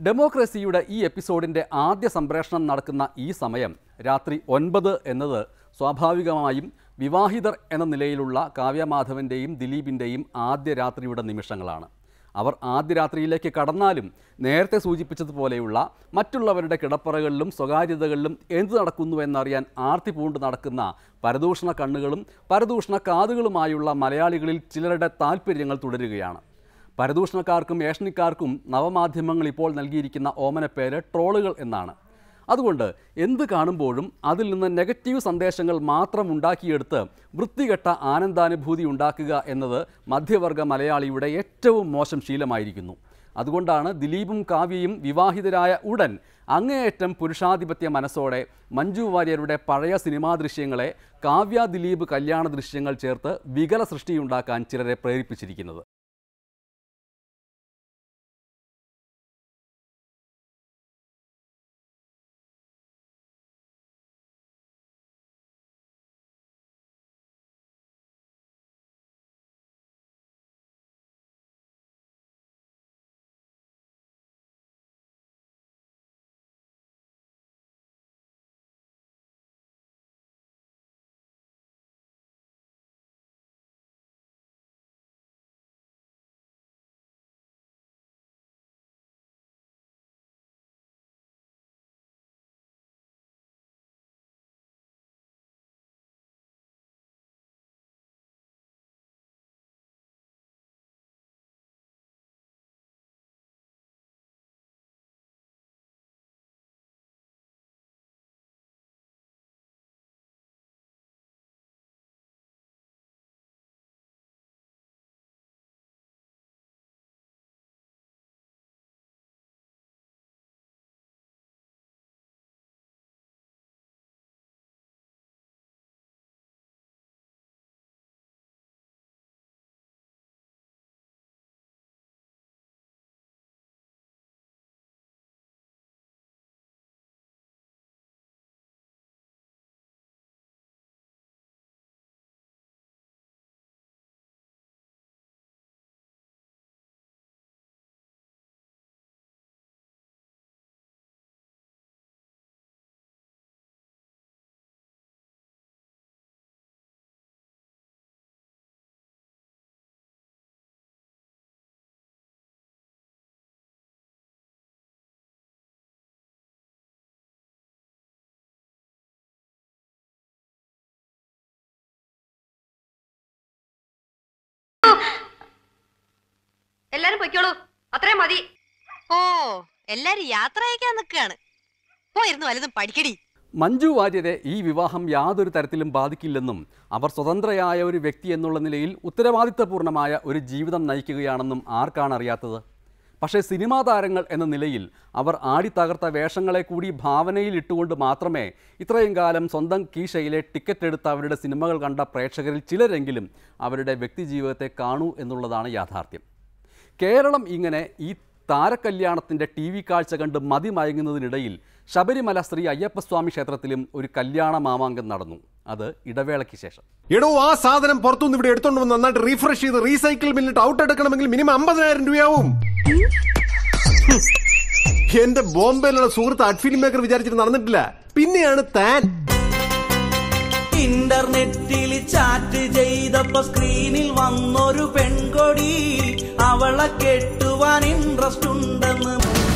ഡെമോക്രസിയുടെ ഈ എപ്പിസോഡിൻ്റെ ആദ്യ സംപ്രേഷണം നടക്കുന്ന ഈ സമയം രാത്രി ഒൻപത് എന്നത് സ്വാഭാവികമായും വിവാഹിതർ എന്ന നിലയിലുള്ള കാവ്യമാധവൻ്റെയും ദിലീപിൻ്റെയും ആദ്യ രാത്രിയുടെ നിമിഷങ്ങളാണ് അവർ ആദ്യ രാത്രിയിലേക്ക് കടന്നാലും നേരത്തെ സൂചിപ്പിച്ചതുപോലെയുള്ള മറ്റുള്ളവരുടെ കിടപ്പറകളിലും സ്വകാര്യതകളിലും എന്ത് നടക്കുന്നു എന്നറിയാൻ ആർത്തി പൂണ്ട് നടക്കുന്ന പരദൂഷണ കണ്ണുകളും പരദൂഷണ കാതുകളുമായുള്ള മലയാളികളിൽ ചിലരുടെ താല്പര്യങ്ങൾ തുടരുകയാണ് പരദൂഷണക്കാർക്കും ഏഷണിക്കാർക്കും നവമാധ്യമങ്ങൾ ഇപ്പോൾ നൽകിയിരിക്കുന്ന ഓമനപ്പേര് ട്രോളുകൾ എന്നാണ് അതുകൊണ്ട് എന്ത് കാണുമ്പോഴും അതിൽ നിന്ന് നെഗറ്റീവ് സന്ദേശങ്ങൾ മാത്രം ഉണ്ടാക്കിയെടുത്ത് വൃത്തികെട്ട ആനന്ദാനുഭൂതി ഉണ്ടാക്കുക എന്നത് മധ്യവർഗ മലയാളിയുടെ ഏറ്റവും മോശം ശീലമായിരിക്കുന്നു അതുകൊണ്ടാണ് ദിലീപും കാവ്യയും വിവാഹിതരായ ഉടൻ അങ്ങേയറ്റം പുരുഷാധിപത്യ മനസ്സോടെ മഞ്ജു വാര്യരുടെ പഴയ സിനിമാ ദൃശ്യങ്ങളെ കാവ്യ ദിലീപ് കല്യാണ ദൃശ്യങ്ങൾ ചേർത്ത് വികല സൃഷ്ടിയുണ്ടാക്കാൻ ചിലരെ പ്രേരിപ്പിച്ചിരിക്കുന്നത് എല്ലാരും പൊയ്ക്കോളൂ അത്രയും മതി ഓ എല്ലാരും യാത്ര അയക്കാൻ നിൽക്കുകയാണ് പോയിരുന്നു വലുതും പഠിക്കടി മഞ്ജു വാര്യരെ ഈ വിവാഹം യാതൊരു തരത്തിലും ബാധിക്കില്ലെന്നും അവർ സ്വതന്ത്രയായ ഒരു വ്യക്തി എന്നുള്ള നിലയിൽ ഉത്തരവാദിത്തപൂർണമായ ഒരു ജീവിതം നയിക്കുകയാണെന്നും ആർക്കാണ് അറിയാത്തത് പക്ഷേ സിനിമാ താരങ്ങൾ എന്ന നിലയിൽ അവർ ആടിത്തകർത്ത വേഷങ്ങളെ കൂടി ഭാവനയിൽ ഇട്ടുകൊണ്ട് മാത്രമേ ഇത്രയും കാലം സ്വന്തം കീശയിലെ ടിക്കറ്റ് എടുത്ത് അവരുടെ സിനിമകൾ കണ്ട പ്രേക്ഷകരിൽ ചിലരെങ്കിലും അവരുടെ വ്യക്തിജീവിതത്തെ കാണൂ എന്നുള്ളതാണ് യാഥാർത്ഥ്യം കേരളം ഇങ്ങനെ ഈ താരകല്യാണത്തിൻ്റെ ടി വി കാഴ്ച കണ്ട് മതിമയങ്ങുന്നതിനിടയിൽ ശബരിമല ശ്രീ അയ്യപ്പസ്വാമി ക്ഷേത്രത്തിലും ഒരു കല്യാണ മാമാങ്കം നടന്നു അത് ഇടവേളയ്ക്ക് ശേഷം എടോ ആ സാധനം പുറത്തുനിന്ന് ഇവിടെ എടുത്തോണ്ട് വന്ന് നന്നായിട്ട് റീഫ്രഷ് ചെയ്ത് റീസൈക്കിൾ ബില്ലിട്ട് ഔട്ട് എടുക്കണമെങ്കിൽ മിനിമം അമ്പതിനായിരം രൂപയാവും എന്റെ ബോംബെയിലുള്ള സുഹൃത്ത് അഡ് ഫിലിം മേക്കർ വിചാരിച്ചിട്ട് നടന്നിട്ടില്ല പിന്നെയാണ് താൻ ഇന്റർനെറ്റിൽ ചാറ്റ് ചെയ്തപ്പോ സ്ക്രീനിൽ വന്നൊരു പെൺകൊടി അവളെ കെട്ടുവാൻ ഇൻട്രസ്റ്റ് ഉണ്ടെന്ന്